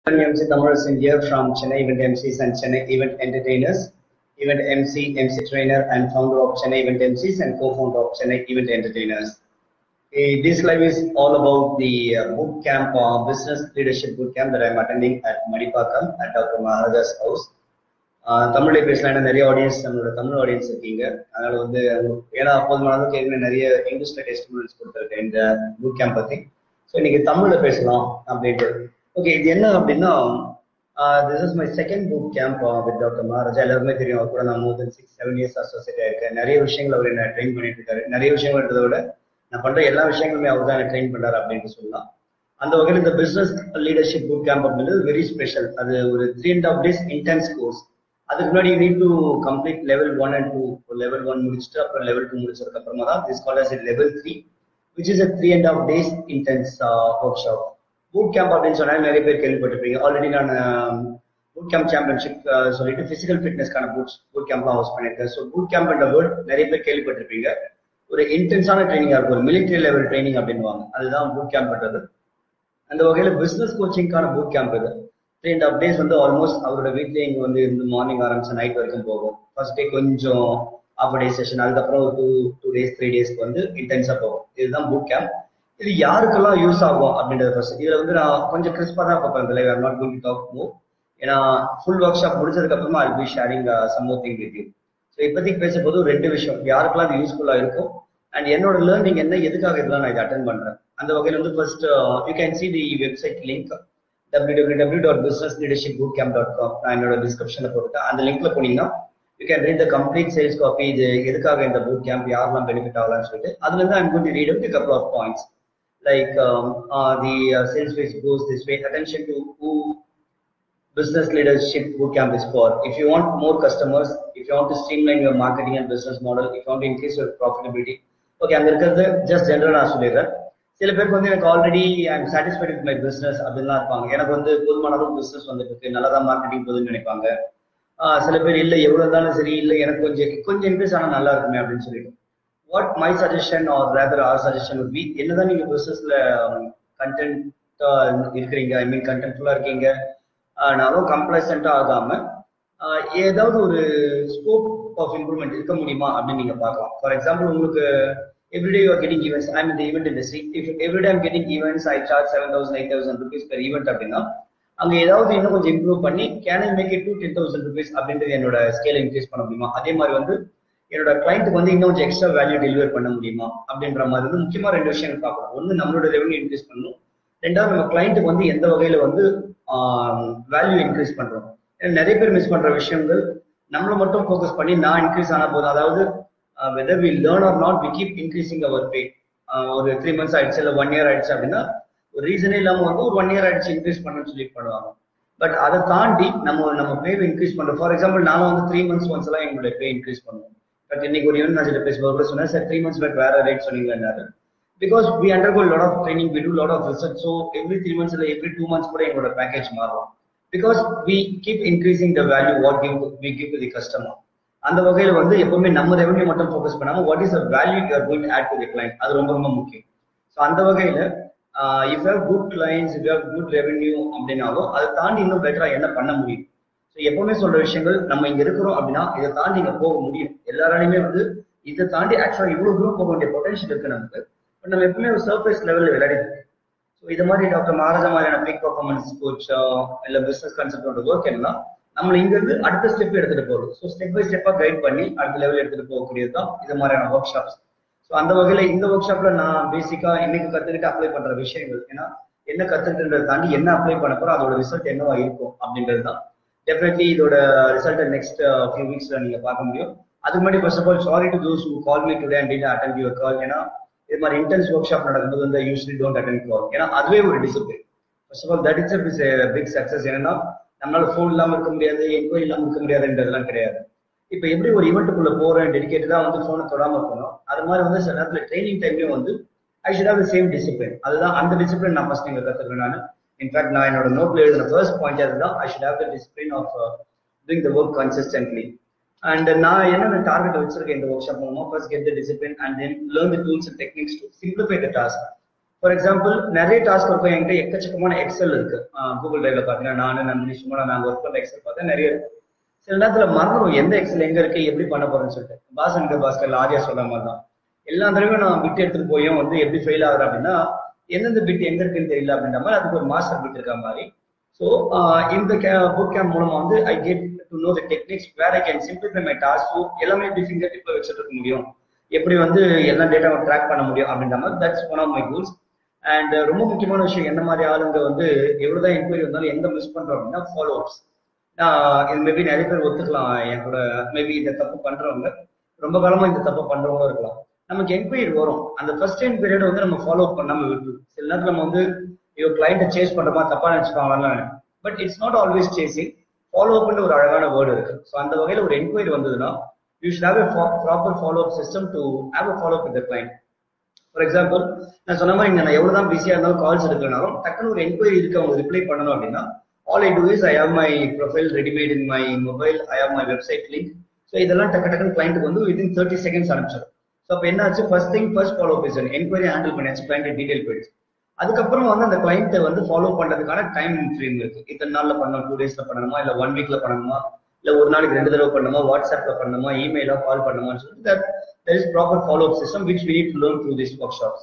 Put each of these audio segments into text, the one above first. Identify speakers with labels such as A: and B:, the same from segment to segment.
A: MC Thamarasan here from Chennai Event MCs and Chennai Event Entertainers, Event MC, MC trainer and founder of Chennai Event MCs and co-founder of Chennai Event Entertainers. Eh, this live is all about the uh, boot camp, uh, business leadership boot camp that I'm attending at Madipakam at Dr. Maharaja's house. ஆஹ் தமிழ்ல பேசலாம் நிறைய audience நம்மளோட Tamil audience இருக்கீங்க அதனால வந்து ஏன்னா போதுமான அளவுக்கு ஏற்கனவே நிறைய இங்கிலீஷ்ல டெஸ்ட் கொடுத்துருக்கேன் இந்த புக் கேம்ப் பத்தி ஸோ இன்னைக்கு தமிழ்ல பேசலாம் அப்படின்ட்டு ஓகே இது என்ன அப்படின்னா this is my second book camp with doctor Maharaja எல்லாருமே தெரியும் அவர் கூட நான் more than six seven years associate ஆயிருக்கேன் நிறைய விஷயங்கள் அவர் என்ன ட்ரெயின் பண்ணிட்டு இருக்காரு நிறைய விஷயங்கள் இருக்கிறத விட நான் பண்ற எல்லா விஷயங்களுமே அவர் தான் ட்ரெயின் பண்றாரு அப்படின்ட்டு சொல்லலாம் அந்த வகையில் இந்த பிசினஸ் லீடர்ஷிப் புக் கேம்ப் அப்படின்றது வெரி ஸ்பெஷல் அது ஒரு three and half days intense course அதுக்கு முன்னாடி need to complete level one and two level one முடிச்சுட்டு அப்புறம் லெவல் டூ முடிச்சதுக்கு அப்புறமா தான் this call as level three which is a three and half days intense workshop boot camp அப்படின்னு சொன்னா நிறைய பேர் கேள்விப்பட்டிருப்பீங்க ஆல்ரெடி நான் பூட் கேம்ப் சாம்பியன்ஷிப் சொல்லிட்டு பிசிக்கல் ஃபிட்னஸ்க்கான பூட் பூட் கேம்ப்லாம் ஹோஸ்ட் பண்ணியிருக்கேன் ஸோ பூட் கேம்ப் என்ற வேர்ட் நிறைய பேர் கேள்விப்பட்டிருப்பீங்க ஒரு இன்டென்ஸான ட்ரைனிங்காக இருக்கும் ஒரு மிலிட்டரி லெவல் ட்ரைனிங் அப்படின்வாங்க அதுதான் பூட் கேம்ப் பண்றது அந்த வகையில் பிசினஸ் கோச்சிங்கான பூட் கேம்ப் இது த்ரீ அண்ட் ஆஃப் டேஸ் வந்து ஆல்மோஸ்ட் அவரோட வீட்லயே இங்க வந்து இருந்து மார்னிங் ஆரம்பிச்சு நைட் வரைக்கும் போகும் ஃபர்ஸ்ட் டே கொஞ்சம் ஆஃப் டே செஷன் அதுக்கப்புறம் ஒரு டூ டூ டேஸ் த்ரீ டேஸ்க்கு வந்து இன்டென்ஸா போகும் இதுதான் புக் கேம்ப் இது யாருக்கெல்லாம் யூஸ் ஆகும் அப்படின்றது ஃபர்ஸ்ட் இதுல வந்து நான் கொஞ்சம் கிறிஸ்பா தான் பார்ப்பேன் இந்த live not going to talk move ஏன்னா ஃபுல் ஒர்க் ஷாப் முடிச்சதுக்கு அப்புறமா I be sharing some more thing with you so இப்போதைக்கு பேசும்போது ரெண்டு விஷயம் யாருக்கெல்லாம் இது யூஸ்ஃபுல்லா இருக்கும் அண்ட் என்னோட லேர்னிங் என்ன எதுக்காக இதெல்லாம் நான் இதை அட்டன் பண்றேன் அந்த வகையில் வந்து first you can see the website link www.businessleadershipbootcamp.com நான் என்னோட டிஸ்கிரிப்ஷன்ல போட்டுட்டேன் அந்த லிங்க்ல போனீங்கன்னா you can read the complete sales copy இது எதுக்காக இந்த பூட் கேம்ப் யாரெல்லாம் பெனிஃபிட் ஆகலாம்னு சொல்லிட்டு அதுல இருந்து I'm going to read out couple of points like the sales page goes this way attention to who business leadership bootcamp is for. If you want more customers, if you want to streamline your marketing and business model, if you want to increase your profitability, okay அங்க இருக்கிறது just general நான் சொல்லிடுறேன் சில பேருக்கு வந்து எனக்கு already I am satisfied with my business அப்படின்லாம் இருப்பாங்க எனக்கு வந்து போதுமான அளவு பிசினஸ் வந்துட்டு இருக்கு நல்லா தான் மார்க்கெட்டிங் போகுதுன்னு நினைப்பாங்க சில பேர் இல்லை எவ்வளவு இருந்தாலும் சரி இல்லை எனக்கு கொஞ்சம் கொஞ்சம் இன்க்ரீஸ் ஆனால் நல்லா இருக்குமே அப்படின்னு சொல்லிட்டு what my suggestion are rather are suggestion be என்னதான் நீங்க பிசினஸ்ல கண்டென்ட் இருக்கிறீங்க ஐ மீன் கண்டென்ட்ஃபுல்லா இருக்கீங்க நானும் கம்ப்ளசண்டா ஆகாம ஏதாவது ஒரு ஸ்கோப் ஆஃப் இம்ப்ரூவ்மெண்ட் இருக்க முடியுமா அப்படின்னு நீங்க பார்க்கலாம் ஃபார் எக்ஸாம்பிள் உங்களுக்கு everyday you are getting events i'm in the event industry if every day i'm getting events i charge 7000 8000 rupees per event அப்படின்னா அங்க ஏதாவது இன்னும் கொஞ்சம் இம்ப்ரூவ் பண்ணி can I make it to ten thousand rupees அப்படின்றது என்னோட scale increase பண்ண முடியுமா அதே மாதிரி வந்து என்னோட கிளைண்ட்டுக்கு வந்து இன்னும் கொஞ்சம் எக்ஸ்ட்ரா வேல்யூ டெலிவர் பண்ண முடியுமா அப்படின்ற மாதிரி வந்து முக்கியமா ரெண்டு விஷயங்கள் பார்க்கலாம் ஒன்று நம்மளோட ரெவன்யூ இன்க்ரீஸ் பண்ணணும் ரெண்டாவது நம்ம கிளைண்ட்டுக்கு வந்து எந்த வகையில வந்து வேல்யூ இன்க்ரீஸ் பண்றோம் நிறைய பேர் மிஸ் பண்ற விஷயங்கள் நம்மள மட்டும் ஃபோக்கஸ் பண்ணி நான் இன்க்ரீஸ் ஆன போதும் அதாவது whether we learn or not we keep increasing our pay ஒரு த்ரீ மந்த்ஸ் ஆயிடுச்சு இல்லை ஒன் இயர் ஆயிடுச்சு அப்படின்னா ஒரு ரீசனே இல்லாம வந்து ஒரு ஒன் இயர் ஆயிடுச்சு இன்க்ரீஸ் பண்ணணும்னு சொல்லி பண்ணுவாங்க பட் அதை தாண்டி நம்ம நம்ம பே இன்க்ரீஸ் பண்றோம் ஃபார் எக்ஸாம்பிள் நானும் வந்து த்ரீ மந்த்ஸ் ஒன்ஸ் எல்லாம் எங்களுடைய பே இன்க்ரீஸ் பண்ணுவோம் பட் இன்னைக்கு ஒரு ஈவெண்ட் நான் சில பேசும்போது கூட சொன்னேன் சார் த்ரீ மந்த்ஸ் பேக் வேற ரேட் சொன்னீங்கன்னாரு because we undergo lot of training we do lot of research so every three months இல்லை எவ்ரி டூ மந்த்ஸ் கூட எங்களோட பேக்கேஜ் மாறும் because we keep increasing the value what give we give to the customer அந்த வகையில வந்து எப்பவுமே நம்ம revenue மட்டும் ஃபோக்கஸ் பண்ணாம what is a value you are going add to the client அது ரொம்ப ரொம்ப முக்கியம் ஸோ அந்த வகையில if how good clients if how good revenue அப்படின்னாலும் அதை தாண்டி இன்னும் பெட்டரா என்ன பண்ண முடியும் ஸோ எப்பவுமே சொல்ற விஷயங்கள் நம்ம இங்க இருக்கிறோம் அப்படின்னா இதை தாண்டி இங்க போக முடியும் எல்லாராலையுமே வந்து இதை தாண்டி ஆக்சுவலா இவ்வளவு தூரம் போக வேண்டிய பொட்டன்ஷியல் இருக்கு நமக்கு பட் நம்ம எப்பவுமே ஒரு சர்ஃபேஸ் லெவலில் விளையாடிட்டு ஸோ இது மாதிரி டாக்டர் மகாராஜா மாதிரியான பீக் பர்ஃபார்மன்ஸ் கோச் இல்ல பிசினஸ் கான்செப்டோட ஒர்க் என்னன்னா நம்மள இங்க இருந்து அடுத்த ஸ்டெப் எடுத்துட்டு போறது ஸோ ஸ்டெப் பை ஸ்டெப்பா கைட் பண்ணி அடுத்த லெவல் எடுத்துட்டு போகக்கூடியது தான் இது மாதிரியான ஒர்க் ஷாப்ஸ் ஸோ அந்த வகையில இந்த ஒர்க் ஷாப்ல நான் பேசிக்கா இன்னைக்கு கத்துக்கிட்டு அப்ளை பண்ற விஷயங்கள் ஏன்னா என்ன கத்துக்கிட்டதை தாண்டி என்ன அப்ளை பண்ண போறோம் அதோட ரிசல்ட் என்னவா இருக்கும் அப்படின்றது தான் டெஃபினெட்லி இதோட ரிசல்ட் நெக்ஸ்ட் ஃபியூ வீக்ஸ்ல நீங்க பார்க்க முடியும் அதுக்கு முன்னாடி first of all sorry to those who call me today and attend your call ஏன்னா இது மாதிரி இன்டென்ஸ் ஒர்க் ஷாப் நடக்கும்போது வந்து யூஸ்வலி டோன்ட் அட்டன் கால் ஏன்னா அதுவே ஒரு discipline first of all that it's is big success என்னன்னா நம்மளால ஃபோன் இல்லாம இருக்க முடியாது என்கொயரி இல்லாம இருக்க முடியாதுன்றதெல்லாம் கிடையாது இப்ப எப்படி ஒரு ஈவெண்ட்டுக்குள்ள போறேன் டெடிக்கேட்டடா வந்து போனை தொடாம இருக்கணும் அது மாதிரி வந்து சில நேரத்துல ட்ரைனிங் டைம்லயும் வந்து I should have same discipline அதுதான் அந்த டிசிப்ளின் நான் ஃபர்ஸ்ட் நீங்க கத்துக்கிறேன் நான் இன்ஃபேக்ட் நான் என்னோட நோட்ல எழுதின ஃபர்ஸ்ட் பாயிண்ட் அதுதான் I should have the discipline of doing the work consistently and நான் என்னென்ன டார்கெட் வச்சிருக்கேன் இந்த ஒர்க் ஷாப் மூலமா first get the discipline and then learn the tools and techniques to simplify the task for example நிறைய task இருக்கும் என்கிட்ட எக்கச்சக்கமான XL இருக்கு கூகுள் டிரைவ்ல பாத்தீங்கன்னா நானு நந்தினி சும்மா நாங்க ஒர்க் பண்ற எக்ஸல் பார்த்தா நிறைய இருக்கு சில நேரத்துல மறந்துடும் எந்த எக்ஸல் எங்க இருக்கு எப்படி பண்ண போறேன்னு சொல்லிட்டு பாசன் பாஸ்கர் ஆரியா சொல்ற மாதிரி தான் எல்லா தடவையும் நான் பிட் எடுத்துட்டு போயும் வந்து எப்படி ஃபெயில் ஆகுறேன் அப்படின்னா எந்தெந்த பிட் எங்க இருக்குன்னு தெரியல அப்படின்ற மாதிரி அதுக்கு ஒரு மாஸ்டர் பிட் இருக்க மாதிரி ஸோ இந்த புக் கேம்ப் மூலமா வந்து I get to know the techniques where I can simplify my task so எல்லாமே எப்படி ஃபிங்கர் டிப்ல வச்சுட்டு இருக்க முடியும் எப்படி வந்து எல்லா டேட்டாவை ட்ராக் பண்ண முடியும் அப்படின்ற மாதிரி that's one of my goals and ரொம்ப முக்கியமான விஷயம் என்ன மாதிரி ஆளுங்க வந்து எவ்வளவுதான் என்கொயரி வந்தாலும் எங்க மிஸ் பண்றோம் அப்படின்னா ஃபாலோ அப்ஸ் இது மேபி நிறைய பேர் ஒத்துக்கலாம் என் கூட மேபி இந்த தப்பு பண்றவங்க ரொம்ப காலமா இந்த தப்பு பண்றவங்க இருக்கலாம் நமக்கு என்கொயரி வரும் அந்த ஃபர்ஸ்ட் டைம் பீரியட் வந்து நம்ம ஃபாலோ பண்ணாம விட்டு சில நேரத்தில் நம்ம வந்து ஐயோ கிளைண்ட்டை சேஸ் பண்றோமா தப்பா நினைச்சுப்பாங்கன்னு but it's not always chasing follow அப்னு ஒரு அழகான வேர்டு இருக்கு ஸோ அந்த வகையில் ஒரு என்கொயரி வந்ததுன்னா you should have a proper follow up system to have a follow up with client for example நான் சொன்ன மாதிரி நான் எவ்வளவு தான் பிஸியா இருந்தாலும் கால்ஸ் எடுக்கலனாலும் டக்குனு ஒரு என்கொயரி இருக்கு அவங்க ரிப்ளை பண்ணணும் அப்படின்னா all I do is I have my profile readymade in my mobile I have my website link so இதெல்லாம் டக்கு டக்குனு கிளைண்ட்டுக்கு வந்து வித்தின் தேர்ட்டி செகண்ட்ஸ் அனுப்பிச்சிடும் ஸோ அப்போ என்ன ஆச்சு ஃபர்ஸ்ட் திங் ஃபர்ஸ்ட் ஃபாலோ பேசணும் என்கொயரி ஹேண்டில் பண்ணியாச்சு கிளைண்ட் டீடைல் போயிடுச்சு அதுக்கப்புறம் வந்து அந்த கிளைண்ட்டை வந்து ஃபாலோ பண்றதுக்கான டைம் ஃப்ரேம் இருக்கு இத்தனை நாள்ல பண்ணணும் டூ டேஸ்ல பண்ணணுமா இல்ல ஒன் வீக்ல பண்ணணுமா இல்ல ஒரு நாளைக்கு ரெண்டு தடவை பண்ணணுமா வாட்ஸ்அப்ல பண்ணணுமா இமெயிலா கால் பண்ணணுமான்னு சொல்லிட்டு that there is proper follow up system which we need to learn through this workshops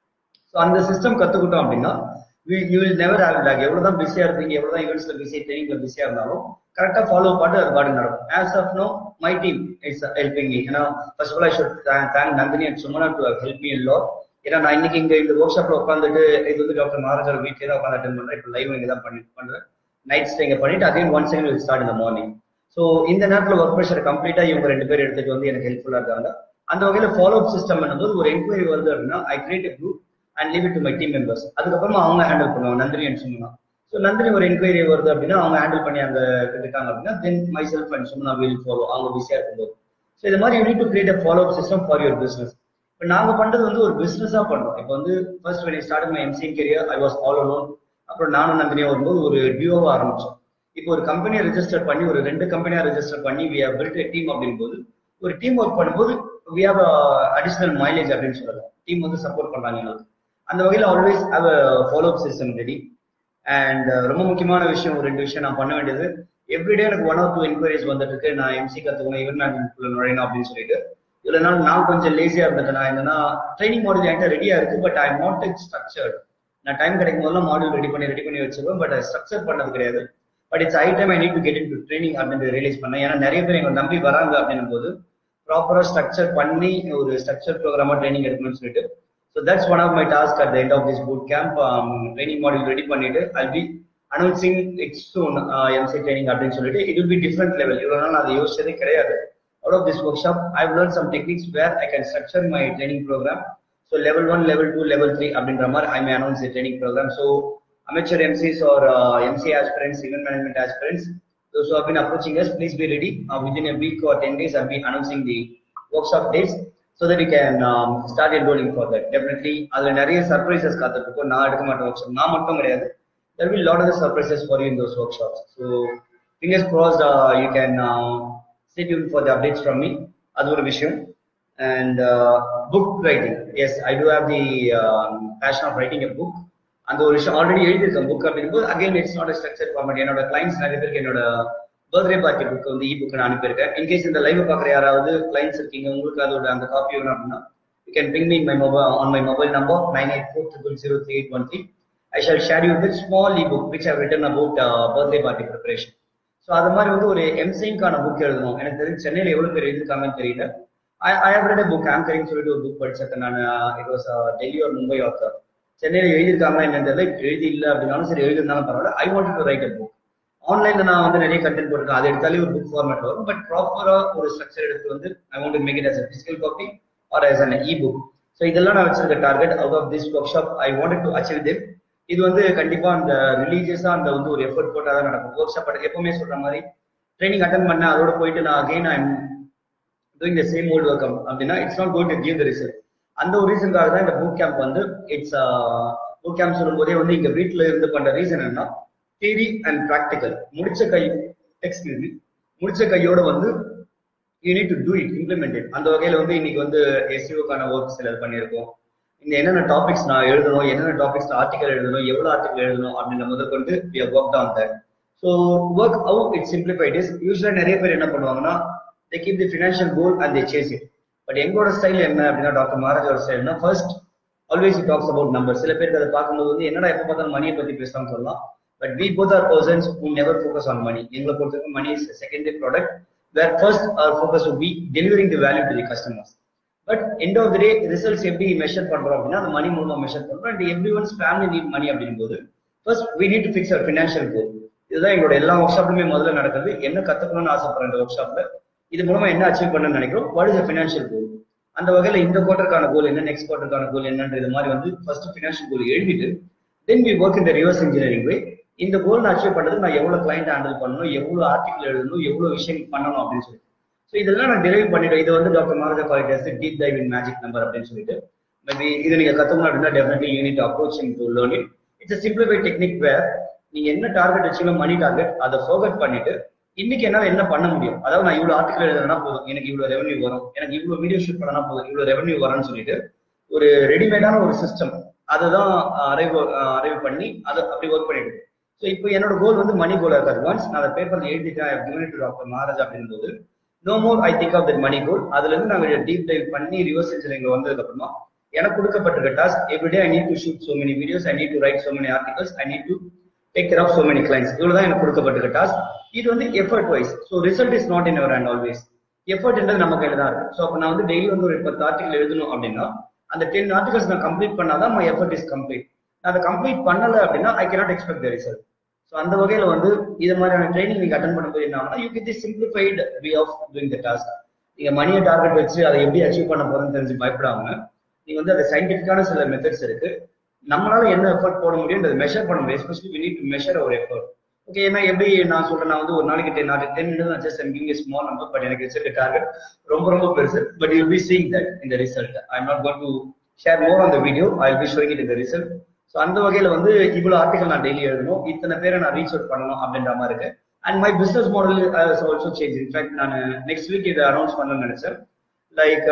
A: so அந்த சிஸ்டம் கத்துக்கிட்டோம் அப்படின்னா you will never have back எவ்வளவுதான் பிஸியா இருப்பீங்க எவ்வளவுதான் ஈவெண்ட்ஸ்ல பிஸி ட்ரைனிங்ல பிஸியா இருந்தாலும் கரெக்டா ஃபாலோ பாட்டு அது பாட்டு நடக்கும் as of no my team is helping me ஏன்னா first of all I should thank Nandini and Sumana to help me லோ ஏன்னா நான் இன்னைக்கு இங்க இந்த ஒர்க் ஷாப்ல உட்காந்துட்டு இது வந்து டாக்டர் மகாராஜர் வீட்லயே தான் உட்காந்து அட்டன் பண்றேன் இப்போ லைவ் இங்க தான் பண்ணி பண்றேன் நைட் ஸ்டே இங்க பண்ணிட்டு again one second will start இந்த மார்னிங் ஸோ இந்த நேரத்தில் ஒர்க் ப்ரெஷர் கம்ப்ளீட்டா இவங்க ரெண்டு பேர் எடுத்துட்டு வந்து எனக்கு ஹெல்ப்ஃபுல்லா இருக்காங்க அந்த வகையில ஃபாலோ அப் சிஸ்டம் பண்ணும்போது ஒரு என்கொயரி வருது அப்படின்னா I create group and leave it to my team members அதுக்கப்புறமா அவங்க ஹேண்டில் பண்ணுவாங்க நந்தினி அண்ட் சுமனா ஸோ நந்தினி ஒரு என்கொயரி வருது அப்படின்னா அவங்க ஹேண்டில் பண்ணி அங்க இருக்காங்க அப்படின்னா then myself and Sumana will follow அவங்க பிஸியா இருக்கும்போது ஸோ இது மாதிரி you need to create a follow up system for your business இப்போ நாங்க பண்றது வந்து ஒரு பிசினஸா பண்றோம் இப்போ வந்து first when start my MCN career I was all alone அப்புறம் நானும் நந்தினியா வரும்போது ஒரு டியூவா ஆரம்பிச்சோம் இப்போ ஒரு கம்பெனியை ரெஜிஸ்டர் பண்ணி ஒரு ரெண்டு கம்பெனியா ரெஜிஸ்டர் பண்ணி வி ஹவ் பில்ட் டீம் அப்படின் போது ஒரு டீம் ஒர்க் பண்ணும்போது வி ஹவ் அடிஷனல் மைலேஜ் அப்படின்னு சொல்லலாம் டீம் வந்து சப்போர்ட் பண்றாங்க எங்களுக்கு அந்த வகையில் always have follow up system ready and ரொம்ப முக்கியமான விஷயம் ஒரு ரெண்டு விஷயம் நான் பண்ண வேண்டியது எவ்ரிடே எனக்கு ஒன் ஆர் டூ என்கொயரிஸ் வந்துட்டு இருக்கு நான் எம்சி கத்துக்கணும் ஈவன் மேனேஜ்மெண்ட்ல நுழையணும் அப்படின்னு சொல்லிட்டு இதுல நாள் நான் கொஞ்சம் லேசியா இருந்தேன் நான் என்னன்னா ட்ரைனிங் மாடல் என்கிட்ட ரெடியா இருக்கு but I not it structured நான் டைம் கிடைக்கும் போதெல்லாம் மாடல் ரெடி பண்ணி ரெடி பண்ணி வச்சிருவேன் பட் ஸ்ட்ரக்சர் பண்ணது கிடையாது but it's I time I need to get into training அப்படின்னு ரியலைஸ் பண்ணேன் ஏன்னா நிறைய பேர் எங்களை நம்பி வராங்க அப்படின்னும் போது ப்ராப்பரா ஸ்ட்ரக்சர் பண்ணி ஒரு ஸ்ட்ரக்சர் ப்ரோக்ராமா ட்ரைனிங் எடுக்கணும்னு சொல்லிட்டு so that's one of my task at the end of this boot camp training model ready பண்ணிட்டு I be announcing it's soon MC training அப்படின்னு சொல்லிட்டு it will be different level இவ்வளோ நாள் அதை யோசிச்சதே கிடையாது out of this workshop, I've learned some techniques where I can structure my training program. So level one, level two, level three, Abdin Ramar, I may announce the training program. So amateur MCs or uh, MC aspirants, event management aspirants, those who have been approaching us, please be ready. Uh, within a week or 10 days, I'll be announcing the workshop dates so that you can um, start enrolling for that. Definitely, அதில் நிறைய surprises காத்திருக்கும் நான் எடுக்க மாட்டேன் work shop நான் மட்டும் கிடையாது there will be lot of the surprises for you in those workshops. So fingers crossed, uh, you can uh, stay tuned for the updates from me. அது ஒரு விஷயம் and uh, book writing. Yes, I do have the um, passion of writing a book. அந்த ஒரு விஷயம் already எழுதியிருக்கேன் book அப்படிங்கும்போது again it's not structure format என்னோட clients நிறைய பேருக்கு என்னோட பர்த்டே பார்ட்டி புக் வந்து இ புக் நான் அனுப்பியிருக்கேன் இன்கேஸ் இந்த லைவ் பார்க்குற யாராவது கிளைண்ட்ஸ் இருக்கீங்க உங்களுக்கு அதோட அந்த காப்பி வேணும் அப்படின்னா you can ping me my mobile on my mobile number nine eight four triple zero three eight one three I shall share you with small e book which have written about birthday party preparation so அது மாதிரி வந்து ஒரு எம்சிங்கான book எழுதணும் எனக்கு தெரிஞ்சு சென்னையில் எவ்வளோ பேர் எழுதிருக்காங்கன்னு தெரியல I I have read book anchoring சொல்லிட்டு ஒரு புக் படிச்சிருக்கேன் நான் இட் வாஸ் டெல்லி ஒரு மும்பை ஆத்தர் சென்னையில் எழுதியிருக்காங்க என்னன்னு தெரியல எழுதி இல்லை அப்படின்னாலும் சரி எழுதிருந்தாலும் பரவாயில்ல I want to write a book ஆன்லைன்ல நான் வந்து நிறைய கண்டென்ட் போட்டிருக்கேன் அதை எடுத்தாலே ஒரு புக் ஃபார்மேட் வரும் பட் ப்ராப்பரா ஒரு ஸ்ட்ரக்சர் எடுத்து வந்து I want make it as a physical copy or as an e book so இதெல்லாம் நான் வச்சிருக்க target out of this workshop I want to achieve them இது வந்து கண்டிப்பா அந்த ரிலீஜியஸா அந்த வந்து ஒரு எஃபர்ட் போட்டால் தான் நடக்கும் ஒர்க் ஷாப் எப்பவுமே சொல்ற மாதிரி ட்ரைனிங் அட்டன் பண்ண அதோட போயிட்டு நான் again I doing the same old work அப்படின்னா it's not going to give the result அந்த ஒரு ரீசனுக்காக தான் இந்த புக் கேம்ப் வந்து இட்ஸ் புக் கேம்ப் சொல்லும் போதே வந்து இங்க வீட்டுல இருந்து பண்ற ரீசன் என்ன தியரி அண்ட் ப்ராக்டிக்கல் முடிச்ச கை எக்ஸ்கியூஸ் மீ முடிச்ச கையோட வந்து you need to do it implement it அந்த வகையில வந்து இன்னைக்கு வந்து எஸ்யூக்கான ஒர்க் சிலர் பண்ணியிருக்கோம் இந்த என்னென்ன டாபிக்ஸ் நான் எழுதணும் என்னென்ன டாபிக்ஸ் ஆர்டிகல் எழுதணும் எவ்வளவு ஆர்டிகல் எழுதணும் அப்படின்ற முதல் கொண்டு we have worked on that so work how it simplified is யூஸ்வலா நிறைய பேர் என்ன பண்ணுவாங்கன்னா they keep the financial goal and they chase it but எங்களோட ஸ்டைல் என்ன அப்படின்னா டாக்டர் மகாராஜோட ஸ்டைல்னா first always talks about number சில பேருக்கு அதை பார்க்கும்போது வந்து என்னடா எப்போ பார்த்தாலும் மணியை பத்தி பேசலாம்னு சொல்லலாம் but we both are persons who never focus on money எங்களை பொறுத்தவரைக்கும் money is secondary product where first our focus be delivering the value to the customers but end of the day results எப்படி measure பண்றோம் அப்படின்னா அந்த money மூலமா measure பண்றோம் and every one's family need money அப்படிங்கும் போது first we need to fix our financial goal இதுதான் எங்களோட எல்லா ஒர்க் ஷாப்லுமே முதல்ல நடக்குது என்ன கத்துக்கணும்னு ஆசைப்படுறேன் இந்த ஒர்க் ஷாப்ல இது மூலமா என்ன அச்சீவ் பண்ணணும்னு நினைக்கிறோம் வாட் இஸ் ஃபினான்ஷியல் கோல் அந்த வகையில இந்த குவார்டருக்கான கோல் என்ன நெக்ஸ்ட் குவார்டருக்கான கோல் என்னன்றது மாதிரி வந்து ஃபர்ஸ்ட் ஃபினான்ஷியல் கோல் எழுதிட்டு தென் வி ஒர்க் இந்த ரிவர்ஸ் இன்ஜினியரிங் வே இந்த கோல் நான் அச்சீவ் பண்றது நான் எவ்வளவு கிளைண்ட் ஹேண்டில் பண்ணணும் எவ்வளவு ஆர்டிகல் எழுதணும் எவ்வளவு விஷயம் பண்ணணும் அப்படின்னு சொல்லி ஸோ இதெல்லாம் நான் டெலிவரி பண்ணிட்டேன் இது வந்து doctor Maharaja qualities deep dive in magic number அப்படின்னு சொல்லிட்டு மேபி இது நீங்க கத்துக்கணும் அப்படின்னா definitely unit approach in to learn it it's simplify technique where நீங்க என்ன டார்கெட் வச்சீங்களோ மணி டார்கெட் அதை ஃபோகட் பண்ணிட்டு இன்னைக்கு என்னால என்ன பண்ண முடியும் அதாவது நான் இவ்வளவு ஆர்டிகல் எழுதுனா போதும் எனக்கு இவ்வளவு ரெவன்யூ வரும் எனக்கு இவ்வளவு வீடியோ ஷூட் பண்ணனா போதும் இவ்வளவு ரெவன்யூ வரும்னு சொல்லிட்டு ஒரு ரெடிமேடான ஒரு சிஸ்டம் அதுதான் அரைவ் அரைவ் பண்ணி அதை அப்படி ஒர்க் பண்ணிட்டு ஸோ இப்போ என்னோட கோல் வந்து மணி கோலா இருக்காது ஒன்ஸ் நான் பேப்பர்ல எழுதிட்டேன் டாக்டர் மகாராஜ் அப்படின்றது no more I think of that money goal அதுல இருந்து நாங்க டீப் டைவ் பண்ணி ரிவர்ஸ் இன்ஜினியரிங் வந்ததுக்கு அப்புறமா எனக்கு கொடுக்கப்பட்டிருக்க task everyday I need to shoot so many videos I need to write so many articles I need to take care of so many clients இவ்வளவுதான் எனக்கு கொடுக்கப்பட்டிருக்க டாஸ்க் இது வந்து effort wise so result is not in our hand always எஃபர்ட்ன்றது நம்ம கையில தான் இருக்கு ஸோ அப்போ நான் வந்து டெய்லி வந்து ஒரு பத்து ஆர்டிகல் எழுதணும் அப்படின்னா அந்த டென் ஆர்டிகல்ஸ் நான் கம்ப்ளீட் பண்ணாதான் மை எஃபர்ட் இஸ் கம்ப்ளீட் நான் அதை கம்ப்ளீட் பண்ணல அப்படின்னா I cannot expect the result so அந்த வகையில வந்து இது மாதிரியான ட்ரைனிங் நீங்க அட்டன் பண்ணும்போது என்ன ஆகும்னா you get the simplified way of doing the task நீங்க மணியை டார்கெட் வச்சு அதை எப்படி அச்சீவ் பண்ண போறேன்னு தெரிஞ்சு பயப்படாம நீங்க வந்து அது சயின்டிபிக்கான சில மெத்தட்ஸ் இருக்கு நம்மளால என்ன எஃபர்ட் போட முடியும் அதை மெஷர் பண்ண முடியும் especially we need to measure our effort okay ஏன்னா எப்படி நான் சொல்றேன் நான் வந்து ஒரு நாளைக்கு டென் நாளைக்கு ten minutes just I'm giving small number but எனக்கு வச்சிருக்க டார்கெட் ரொம்ப ரொம்ப பெருசு but you be seeing that இந்த result I am not got to share more on the video I will be showing it இந்த result so அந்த வகையில வந்து இவ்வளவு ஆர்டிகல் நான் டெய்லி எழுதணும் இத்தனை பேரை நான் ரீச் அவுட் பண்ணணும் அப்படின்ற மாதிரி இருக்கு and my business model also change in fact நான் நெக்ஸ்ட் வீக் இதை அனௌன்ஸ் பண்ணணும்னு நினைச்சேன் like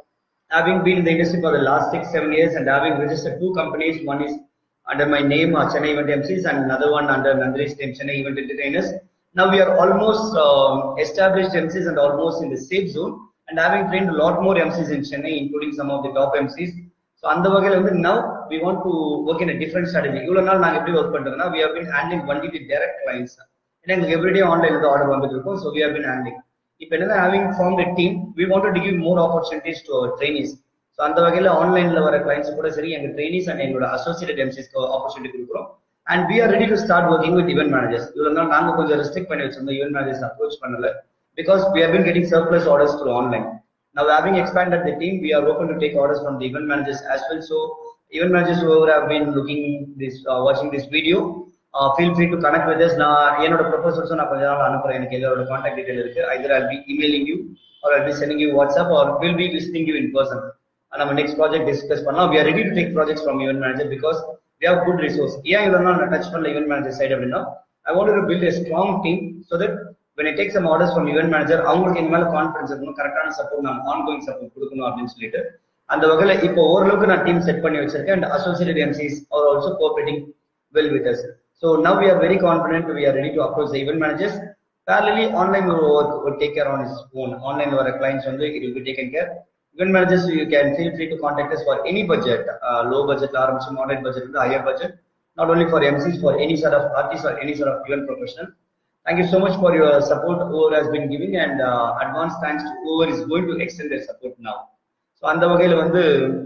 A: having been in the industry for the last six, seven years and having registered two companies, one is under my name, uh, Chennai Event MCs, and another one under Nandri's name, Chennai Event Entertainers. Now we are almost um, established MCs and almost in the safe zone, and having trained a lot more MCs in Chennai, including some of the top MCs. So அந்த வகையில் வந்து now we want to work in different strategy இவ்வளோ நாள் நாங்கள் எப்படி work பண்ணுறதுனா we have been handling only the direct clients ஏன்னா எங்களுக்கு எவ்ரிடே ஆன்லைன் வந்து ஆர்டர் வந்துட்டு இருக்கும் so we have been handling இப்போ என்னன்னா having form the team we want to give more opportunities to our trainees so அந்த வகையில் ஆன்லைனில் வர கிளைண்ட்ஸ் கூட சரி எங்கள் ட்ரைனிஸ் அண்ட் எங்களோட அசோசியேட் எம்சிஸ்க்கு ஆப்பர்ச்சுனிட்டி கொடுக்குறோம் and we are ready to start working with event managers இவ்வளோ நாள் நாங்கள் கொஞ்சம் ரெஸ்ட்ரிக்ட் பண்ணி வச்சிருந்தோம் இவென்ட் மேனேஜர்ஸ் அப்ரோச் பண்ணல because we have been getting surplus orders through online Now, having expanded the team, we are open to take orders from the event managers as well. So, event managers who have been looking this, uh, watching this video, uh, feel free to connect with us. நான் என்னோட ப்ரொபோசல்ஸும் நான் கொஞ்ச நாள் அனுப்புறேன் எனக்கு எல்லாரோட contact detail இருக்கு either I'll be emailing you or I'll be sending you WhatsApp or we'll be visiting you in person. நம்ம நெக்ஸ்ட் ப்ராஜெக்ட் டிஸ்கஸ் பண்ணலாம் we are ready to take projects from event manager because we have good resource ஏன் இவ்வளவு நாள் நான் touch பண்ணல event manager side அப்படின்னா I wanted to build a strong team so that when I take some orders from event manager அவங்களுக்கு எங்க மேல confidence இருக்கணும் கரெக்டான சப்போர்ட் நான் ஆன்கோயிங் சப்போர்ட் கொடுக்கணும் அப்படின்னு சொல்லிட்டு அந்த வகையில இப்போ ஓரளவுக்கு நான் டீம் செட் பண்ணி வச்சிருக்கேன் and associate MCs are also cooperating well with us so now we are very confident we are ready to approach the event managers parallelly online will work will take care on its own online வர clients வந்து it will be taken care event managers you can feel free to contact us for any budget uh, low budget ஆரம்பிச்சு moderate budget வந்து higher budget not only for MCs for any sort of artist or any sort of event professional thank you so much for your support whoever has been giving and uh, advance thanks to whoever is going to extend their support now so அந்த வகையில வந்து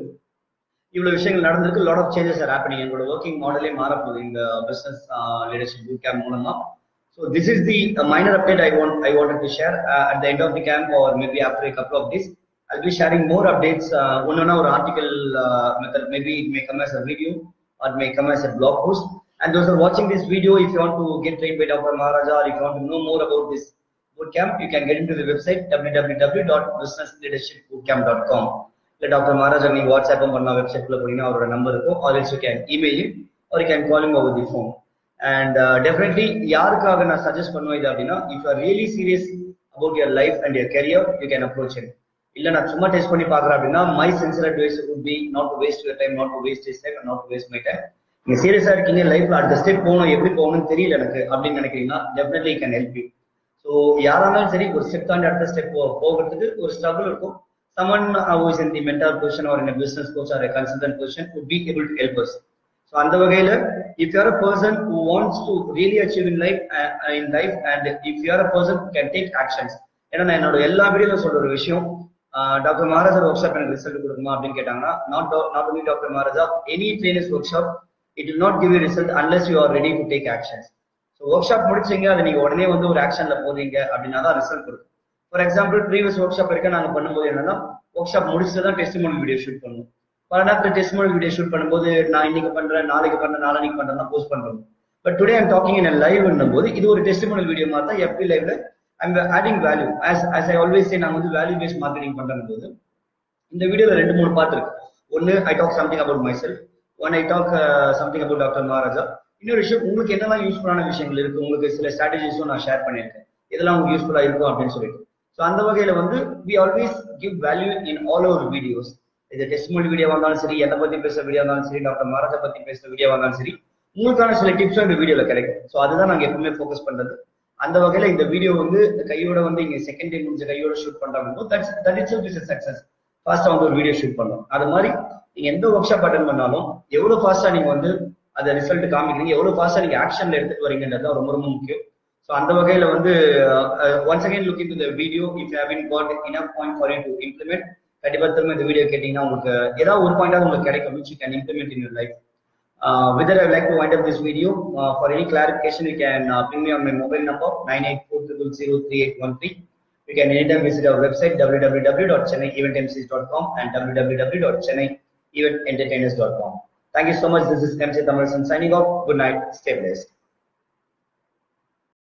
A: இவ்வளவு விஷயங்கள் நடந்திருக்கு lot of changes are happening எங்களோட working மாடலே மாறப்போகுது இந்த பிசினஸ் லீடர்ஷிப் பூட் கேம்ப் மூலமா so this is the minor update I want I wanted to share at the end of the camp or maybe after a couple of days I'll be sharing more updates uh, ஒன்னொன்னா ஒரு article method maybe it may come as a video or it may come as a blog post and those who are watching this video if you want to get trained by Dr. Maharaja or if you want to know more about this bootcamp you can get into the website www.businessleadershipbootcamp.com இல்ல doctor Maharaja நீங்க WhatsApp பண்ண வெப்சைட்ல போனீங்கன்னா அவரோட number இருக்கும் or else you can email or you can calling over the phone and definitely யாருக்காக நான் suggest பண்ணுவேன் இது அப்படின்னா if are really serious about your life and your career you can approach it இல்ல நான் சும்மா டெஸ்ட் பண்ணி பாக்குறேன் அப்படின்னா my sincere advice would be not to waste your time not to waste his time and not to waste my time நீங்க சீரியஸா இருக்கீங்க லைஃப்ல அடுத்த ஸ்டெப் போகணும் எப்படி போகணும்னு தெரியல எனக்கு அப்படின்னு நினைக்கிறீங்கன்னா definitely can help you so யாரா இருந்தாலும் சரி ஒரு ஸ்டெப் தாண்டி அடுத்த ஸ்டெப் போகிறதுக்கு ஒரு ஸ்ட்ரகிள் இருக்கும் someone who is in the mentor position or in a business coach or a consultant position would be able to help us so அந்த வகையில if you're a person who wants to really achieve in life in life and if you're a person can take actions ஏன்னா நான் என்னோட எல்லா வீடியோல சொல்ற ஒரு விஷயம் டாக்டர் மகாராஜா ஒர்க் ஷாப் எனக்கு ரிசல்ட் கொடுக்குமா அப்படின்னு கேட்டாங்கன்னா not not only doctor Maharaja any trainers workshop it will not give you result unless you are ready to take actions so work shop முடிச்சீங்க அதை நீங்க உடனே வந்து ஒரு ஆக்ஷன்ல போறீங்க அப்படின்னா தான் ரிசல்ட் கொடுக்கும் for example previous workshop இருக்க நாங்க பண்ணும்போது என்னன்னா ஒர்க் ஷாப் முடிச்சுட்டு தான் டெஸ்டிமோனி வீடியோ ஷூட் பண்ணுவோம் பல நேரத்தில் டெஸ்டிமோனி வீடியோ ஷூட் பண்ணும்போது நான் இன்னைக்கு பண்றேன் நாளைக்கு பண்றேன் நாளைக்கு பண்றேன் போஸ்ட் பண்றோம் but today I'm talking in live போது இது ஒரு டெஸ்டிமோனல் வீடியோ மாதிரி தான் எஃபி லைவ்ல I'm adding value as as I always say நான் வந்து வேல்யூ பேஸ்ட் மார்க்கெட்டிங் பண்றேன் போது இந்த வீடியோல ரெண்டு மூணு பார்ட் இருக்கு ஒன்னு I talk something about myself one I talk something about doctor Maharaja இன்னொரு விஷயம் உங்களுக்கு என்னெல்லாம் யூஸ்ஃபுல்லான விஷயங்கள் இருக்கு உங்களுக்கு சில ஸ்ட்ராட்டஜிஸும் நான் ஷேர் பண்ணியிருக்கேன் இதெல்லாம் உங்களுக்கு யூஸ்ஃபுல்லா இருக்கும் அப்படின்னு சொல்லிட்டு ஸோ அந்த வகையில வந்து we always give value in all over videos இது டெஸ்ட்மோல் வீடியோ வந்தாலும் சரி எதை பத்தி பேசுற வீடியோ இருந்தாலும் சரி டாக்டர் மகாராஜா பத்தி பேசுற வீடியோ வந்தாலும் சரி உங்களுக்கான சில டிப்ஸும் இந்த வீடியோல கிடைக்கும் ஸோ அதுதான் நாங்க எப்பவுமே ஃபோக்கஸ் பண்றது அந்த வகையில இந்த வீடியோ வந்து கையோட வந்து இங்க செகண்ட் டே முடிஞ்ச கையோட ஷூட் பண்றாங்க that's that it's is success ஃபாஸ்டா வந்து ஒரு வீடியோ ஷூட் பண்ணோம் அது மாதிரி நீங்க எந்த ஒர்க் ஷாப் அட்டன் பண்ணாலும் எவ்வளவு ஃபாஸ்டா நீங்க வந்து அந்த ரிசல்ட் காமிக்கிறீங்க எவ்வளவு ஃபாஸ்டா நீங்க ஆக்ஷன்ல எடுத்துட்டு வரீங்கன்றது தான் ரொம்ப ரொம்ப முக்கியம் ஸோ அந்த வகையில வந்து once again look into the video if have got enough point for you to implement கண்டிப்பா திரும்ப இந்த வீடியோ கேட்டீங்கன்னா உங்களுக்கு ஏதாவது ஒரு பாயிண்டாவது உங்களுக்கு கிடைக்கும் which you can implement in your life Uh, whether I would like to wind up this video, uh, for any clarification, you can uh, ping me on my mobile number 984003813. You can anytime visit our website www.chennaieventmcs.com and www.chennaievententertainers.com. Thank you so much. This is MC Tamarsan signing off. Good night. Stay blessed.